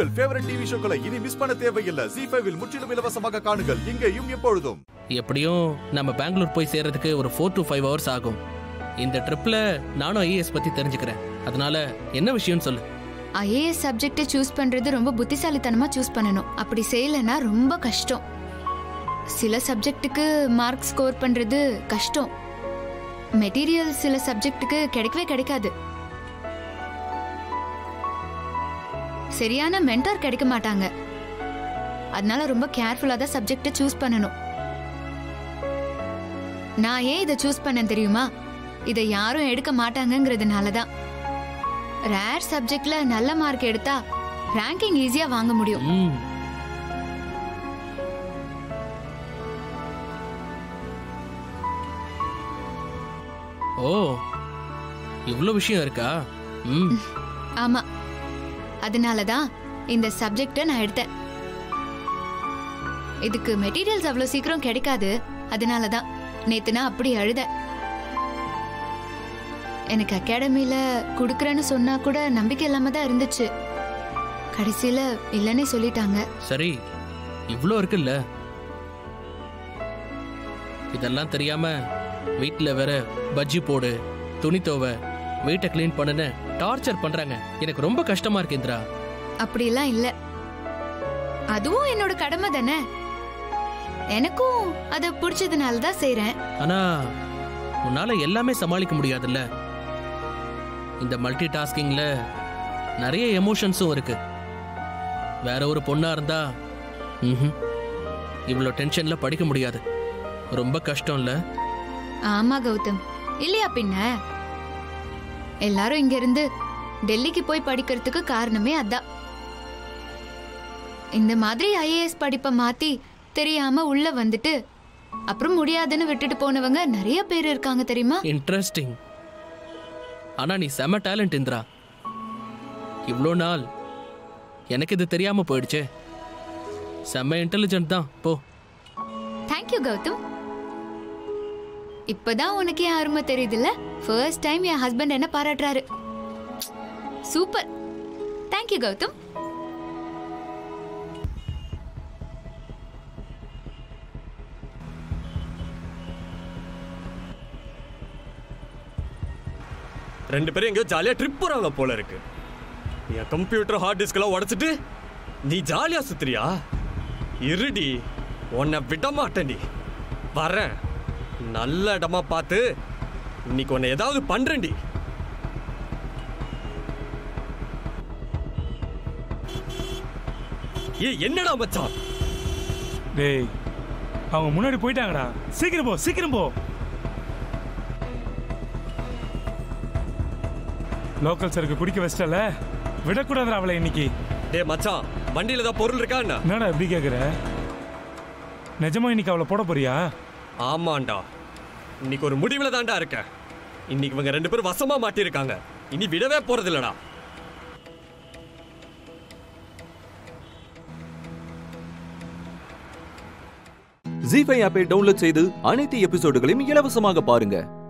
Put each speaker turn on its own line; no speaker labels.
உங்கள் favourite TV ஷோக்களை இனி miss பண்ண தேவையில்லை ஜி ஃபைவில் முற்றிலும் இலவசமாக காணுங்கள் இங்கேயும் எப்பொழுதும்
எப்படியும் நம்ம பெங்களூர் போய் சேர்றதுக்கு ஒரு ஃபோர் to ஃபைவ் ஹவர்ஸ் ஆகும் இந்த ட்ரிப்ல நானும் ஐஏஎஸ் பத்தி தெரிஞ்சுக்கிறேன் அதனால என்ன விஷயம்னு சொல்லு
ஐஏஎஸ் சப்ஜெக்டை சூஸ் பண்றது ரொம்ப புத்திசாலித்தனமா சூஸ் பண்ணணும் அப்படி செய்யலைன்னா ரொம்ப கஷ்டம் சில சப்ஜெக்ட்டுக்கு மார்க் ஸ்கோர் பண்றது கஷ்டம் மெட்டீரியல் சில சப்ஜெக்ட்டுக்கு கிடைக்கவே கிடைக்காது சரியான மென்டார் கிடைக்க மாட்டாங்க அதனால ரொம்ப கேர்ஃபுல்லா தான் சப்ஜெக்டை சூஸ் பண்ணணும் நான் ஏன் இதை சூஸ் பண்ணேன் தெரியுமா இதை யாரும் எடுக்க மாட்டாங்கங்கிறதுனால தான் ரேர் சப்ஜெக்ட்ல நல்ல மார்க் எடுத்தா ரேங்கிங் ஈஸியா வாங்க முடியும்
ம் ஓ இவ்வளோ விஷயம் இருக்கா ம்
ஆமா அதனால தான் இந்த சப்ஜெக்டை நான் எடுத்தேன் இதுக்கு மெட்டீரியல்ஸ் அவ்வளவு சீக்கிரம் கிடைக்காது அதனால தான் நேத்து நான் அப்படி அழுதேன் எனக்கு அகாடமில குடுக்கறேன்னு சொன்னா கூட நம்பிக்கை இல்லாம தான் இருந்துச்சு கடைசியில இல்லைன்னே சொல்லிட்டாங்க
சரி இவ்வளோ இருக்குல்ல இதெல்லாம் தெரியாம வீட்டில் வேற பஜ்ஜி போடு துணி துவ வீட்டை க்ளீன் பண்ணுன்னு டார்ச்சர் பண்றாங்க எனக்கு ரொம்ப கஷ்டமா இருக்கு இந்திரா
அப்படிலாம் இல்ல அதுவும் என்னோட கடமை தானே எனக்கும் அதை பிடிச்சதுனால தான் செய்றேன்
ஆனா உன்னால எல்லாமே சமாளிக்க முடியாதுல்ல இந்த மல்டி டாஸ்கிங்ல நிறைய எமோஷன்ஸும் இருக்கு வேற ஒரு பொண்ணா இருந்தா ம்ஹும், இவ்வளோ டென்ஷன்ல படிக்க முடியாது ரொம்ப கஷ்டம் இல்ல
ஆமா கௌதம் இல்லையா பின்ன எல்லாரும் இங்க இருந்து டெல்லிக்கு போய் படிக்கிறதுக்கு காரணமே அதான் இந்த மாதிரி ஐஏஎஸ் படிப்பை மாத்தி தெரியாம உள்ள வந்துட்டு அப்புறம் முடியாதுன்னு விட்டுட்டு போனவங்க நிறைய பேர் இருக்காங்க தெரியுமா
இன்ட்ரெஸ்டிங் ஆனா நீ செம டேலண்ட் இந்திரா இவ்வளோ நாள் எனக்கு இது தெரியாம போயிடுச்சே செம்ம இன்டெலிஜென்ட் தான் போ
தேங்க்யூ கௌதம் இப்பதான் உனக்கு என் அருமை தெரியுதுல்ல ஃபர்ஸ்ட் டைம் என் ஹஸ்பண்ட் என்ன பாராட்டுறாரு சூப்பர் தேங்க்யூ கௌதம்
ரெண்டு பேரும் எங்கேயோ ஜாலியா ட்ரிப் போறாங்க போல இருக்கு என் கம்ப்யூட்டர் ஹார்ட் டிஸ்க் உடைச்சிட்டு நீ ஜாலியா சுத்துறியா இருடி உன்னை விட மாட்டேன்டி வரேன் நல்ல இடமா பார்த்து இன்னைக்கு உன்னை ஏதாவது பண்றேன்டி ஏய் என்னடா மச்சான்
டேய் அவங்க முன்னாடி போயிட்டாங்கடா சீக்கிரம் போ சீக்கிரம் போ லோக்கல் சரக்கு குடிக்க வச்சிட்டல விடக்கூடாதுடா அவளை இன்னைக்கு
டேய் மச்சான் வண்டியில தான் பொருள் இருக்கா என்ன
என்னடா இப்படி கேக்குற நிஜமா இன்னைக்கு அவளை போட போறியா
ஆமாண்டா இன்னைக்கு ஒரு முடிவுல தான்டா இருக்கேன் இன்னைக்கு இவங்க ரெண்டு பேரும் வசமா மாட்டிருக்காங்க இனி விடவே போறதில்லடா
ஜி ஃபைவ் ஆப்பை டவுன்லோட் செய்து அனைத்து எபிசோடுகளையும் இலவசமாக பாருங்க